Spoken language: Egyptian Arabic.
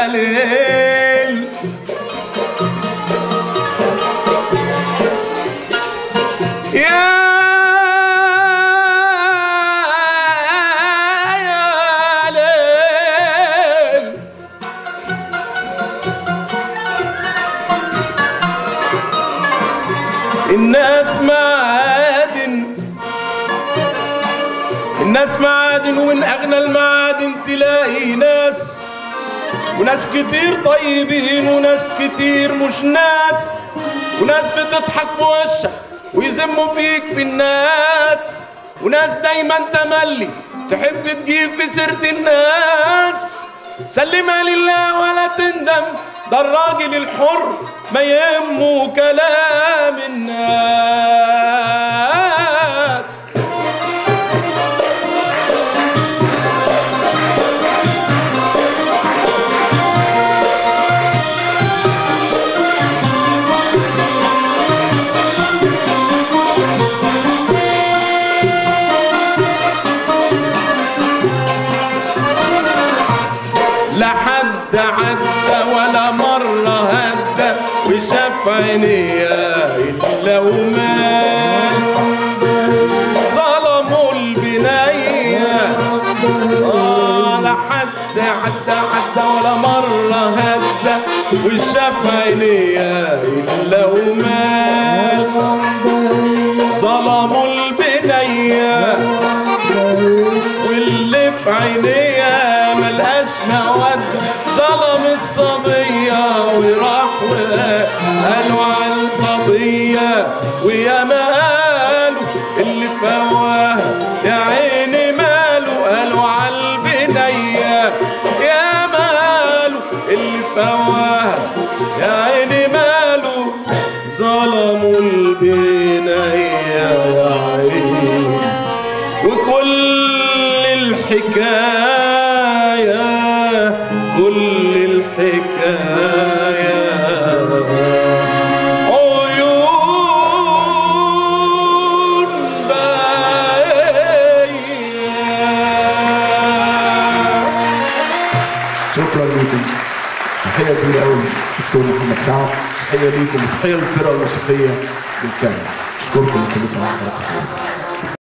ليل يا يا ليل الناس معادن الناس معادن ومن اغنى المعادن تلاقي ناس وناس كتير طيبين وناس كتير مش ناس وناس بتضحك في وشك ويذموا فيك في الناس وناس دايما تملي تحب تجيب في سيرة الناس سلمها لله ولا تندم ده الراجل الحر ما يهمه كلام الناس لا حد عدى ولا مرة هدى وشاف عينيا إلا وما ظلموا البنية آه لا حد عدى عدى ولا مرة هدى وشاف عينيا إلا وما ظلموا البنية واللي في عينيا ملقاش مواد ظلم الصبية وراح وقالوا على القضية ويا ما قالوا اللي فواها يا عيني ماله قالوا على البنية يا ما قالوا اللي فواها يا عيني ماله ظلموا البنية يا عيني وكل الحكاية كل الحكاية عيون باية شكرا لكم تحيه كبيره قوي دكتور محمد سعد تحيه ليكم وتحيه للفرقه الموسيقيه بالكامل اشكركم كل سنه وانتم بخير